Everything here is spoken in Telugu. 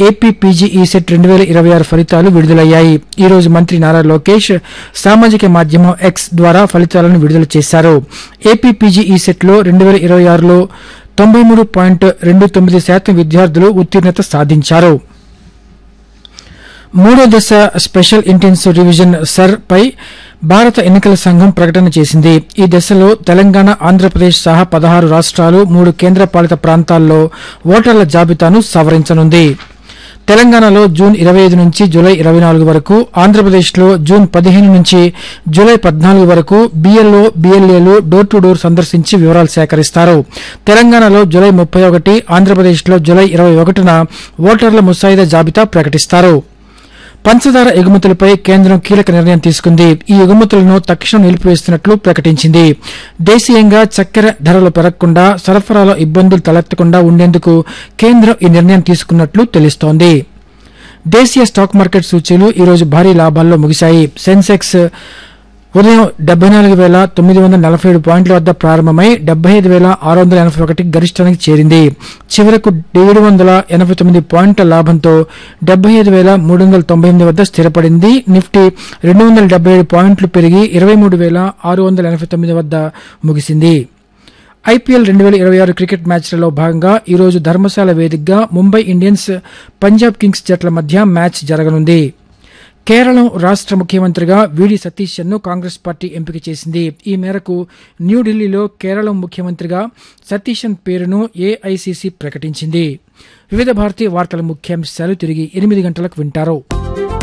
ఏపీ పీజీఈ సెట్ రెండు వేల ఇరవై ఆరు ఫలితాలు విడుదలయ్యాయి ఈ రోజు మంత్రి నారా లోకేష్ సామాజిక మాధ్యమం ఎక్స్ ద్వారా ఫలితాలను విడుదల చేశారు ఏపీ పీజీఈ సెట్ లో రెండు వేల ఇరవై ఆరులో తొంభై మూడు పాయింట్ రెండు తొమ్మిది శాతం విద్యార్థులు ఉత్తీర్ణత సాధించారు మూడో దశ స్పెషల్ ఇంటెన్సివ్ రివిజన్ సర్ పై భారత ఎన్నికల సంఘం ప్రకటన చేసింది ఈ దశలో తెలంగాణ ఆంధ్రప్రదేశ్ సహా పదహారు రాష్ట్రాలు మూడు కేంద్రపాలిత ప్రాంతాల్లో ఓటర్ల జాబితాను సవరించనుంది తెలంగాణలో జూన్ ఇరవై ఐదు నుంచి జూలై ఇరవై నాలుగు వరకు ఆంధ్రప్రదేశ్లో జూన్ పదిహేను నుంచి జూలై పద్నాలుగు వరకు బీఎల్ఓ బీఎల్ఏలు డోర్ టు డోర్ సందర్శించి వివరాలు సేకరిస్తారు తెలంగాణలో జూలై ముప్పై ఒకటి ఆంధ్రప్రదేశ్లో జూలై ఇరవై ఒకటిన ఓటర్ల ముసాయిదా జాబితా ప్రకటిస్తారు పంచదార ఎగుమతులపై కేంద్రం కీలక నిర్ణయం తీసుకుంది ఈ ఎగుమతులను తక్షణం నిలిపివేస్తున్నట్లు ప్రకటించింది దేశీయంగా చక్కెర ధరలు పెరగకుండా సరఫరాలో ఇబ్బందులు తలెత్తకుండా ఉండేందుకు కేంద్రం ఈ నిర్ణయం తీసుకున్నట్లు తెలుస్తోంది దేశీయ స్టాక్ మార్కెట్ సూచీలు ఈ రోజు భారీ లాభాల్లో ముగిశాయి సెన్సెక్స్ ఉదయం డెబ్బై నాలుగు వేల తొమ్మిది వందల నలభై ఏడు పాయింట్ల వద్ద ప్రారంభమై డెబ్బై ఐదు వేల ఆరు వందల ఎనభై ఒకటి గరిష్టానికి చేరింది చివరకు ఏడు వందల ఎనభై తొమ్మిది పాయింట్ల లాభంతో డెబ్బై ఐదు వేల మూడు వందల తొంభై ఎనిమిది వద్ద స్థిరపడింది నిఫ్టీ రెండు వందల డెబ్బై ఏడు పాయింట్లు పెరిగి ఇరవై మూడు వేల ఆరు వందల ఎనభై తొమ్మిది వద్ద ముగిసింది ఐపీఎల్ రెండు వేల ఇరవై ఆరు క్రికెట్ మ్యాచ్లలో భాగంగా ఈ రోజు ధర్మశాల వేదికగా ముంబై ఇండియన్స్ పంజాబ్ కింగ్స్ జట్ల మధ్య మ్యాచ్ జరగనుంది కేరళం రాష్ట్ర ముఖ్యమంత్రిగా వీడి సతీశన్ను కాంగ్రెస్ పార్టీ ఎంపిక చేసింది ఈ మేరకు న్యూఢిల్లీలో కేరళం ముఖ్యమంత్రిగా సతీశన్ పేరును ఏఐసీసీ ప్రకటించింది వివిధ భారతీయ వార్తల ముఖ్యాంశాలు తిరిగి ఎనిమిది గంటలకు వింటారు